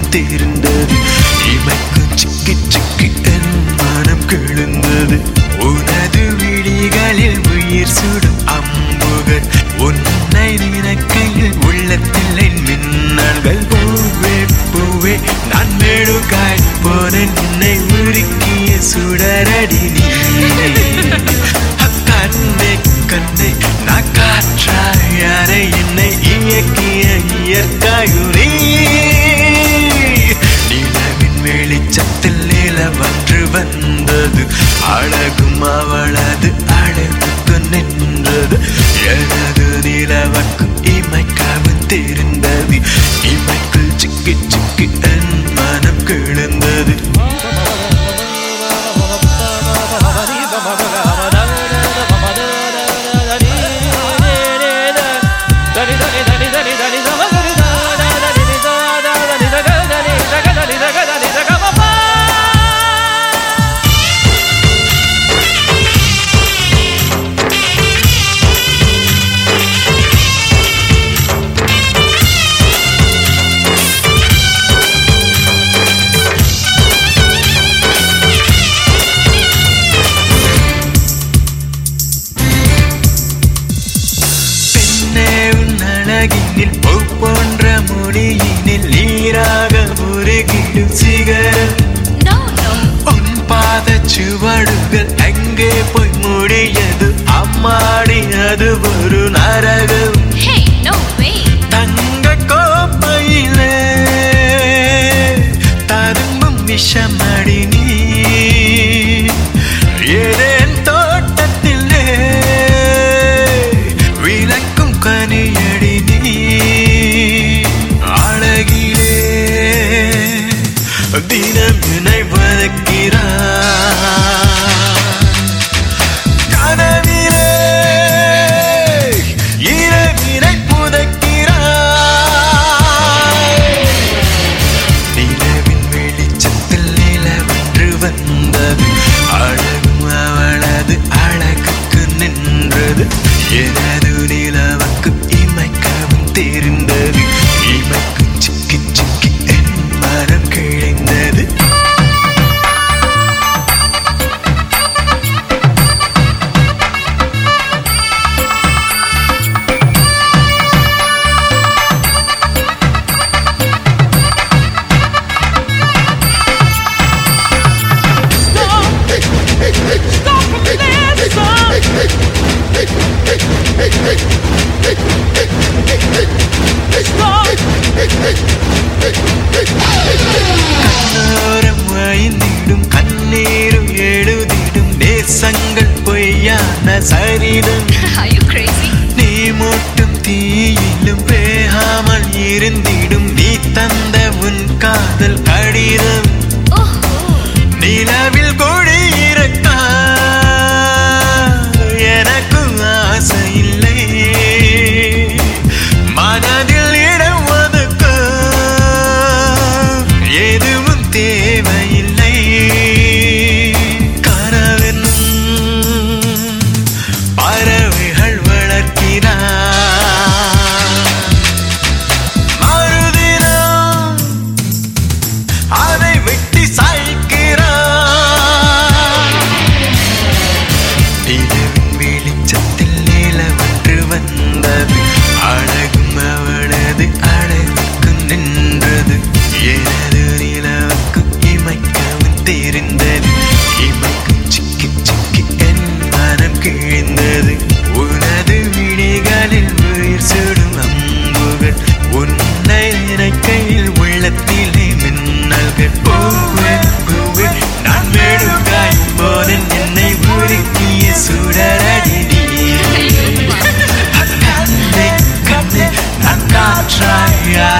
தெரிந்தது இமைக்கும் சிக்கி சிக்கி என் மனம் கிழுந்தது உனது விழிகளில் உயிர் சுடும் அம்புகள் உன்னை நினைக்கையில் உள்ளத்தில் என் மின்னல்கள் பூவே பூவே நான் மெழுகாய் போனேன் என்னை உருக்கிய சுடரடி நீ கண்ணே கண்ணே நான் காற்றாய் யாரை என்னை இயக்கிய இயற்காயுரே நிலவின் வெளிச்சத்தில் நிலவன்று வந்தது அழகும் அவளது அழகுக்கு நின்றது எனது நிலவக்கும் இமைக்காவும் தெரிந்தது இமைக்குள் சிக்கி சிக்கி என் மனம் கிழந்தது பெண்ணே உன் அழகினில் பூ போன்ற மொழியினில் நீராக உருகிடும் சிகரம் No, no. உன் பாத சுவடுகள் எங்கே போய் முடியது அம்மாடி அது ஒரு நரகம் Hey, no way. தங்க கோப்பையிலே தரும்பும் விஷமடி நீ ஏதேன் தோட்டத்திலே விளக்கும் கனியடி நீ அழகிலே தினம் நினைவதற்கிறார் கனவிலே இரவினை புதைக்கிறாய் நிலவின் வெளிச்சத்தில் நிலவன்று வந்தது அழகும் அவளது அழகுக்கு நின்றது எனது நிலவுக்கு இமைக்கவும் தெரிந்தது இமைக்கும் சிக்கி சிக்கி என் மனம் கிழிந்தது கண்ணோரம் வாய்ந்திடும் கண்ணீரும் எழுதிடும் நேசங்கள் பொய்யான சரிதம் Are you crazy? நீ மூட்டும் தீயிலும் வேகாமல் இருந்திடும் நீ தந்த உன் காதல் கடிதம் Oh, நிலவில் கொடியிருக்க எனக்கும் ஆசை இல்லை மனதில் இடம் ஒதுக்க எதுவும் தேவையில்லை கனவென்னும் பறவைகள் வளர்க்கிறார் மறுதினம் அதை வெட்டி சாய்க்கிறார் நிலவின் வெளிச்சத்தில் நிலவன்று வந்தது அழகும் அவளது அழகுக்கு நின்றது எனது நிலவுக்கு இமைக்கவும் தெரிந்தது இமைக்கும் சிக்கி சிக்கி என் மனம் கிழிந்தது உனது விழிகளில் உயிர் சுடும் அம்புகள் உன்னை நினைக்கையில் உள்ளத்திலே மின்னல்கள் பூவே பூவே நான் மெழுகாய் போனேன் என்னை உருக்கிய சுடரடி நீ கண்ணே கண்ணே நான் காற்றாய்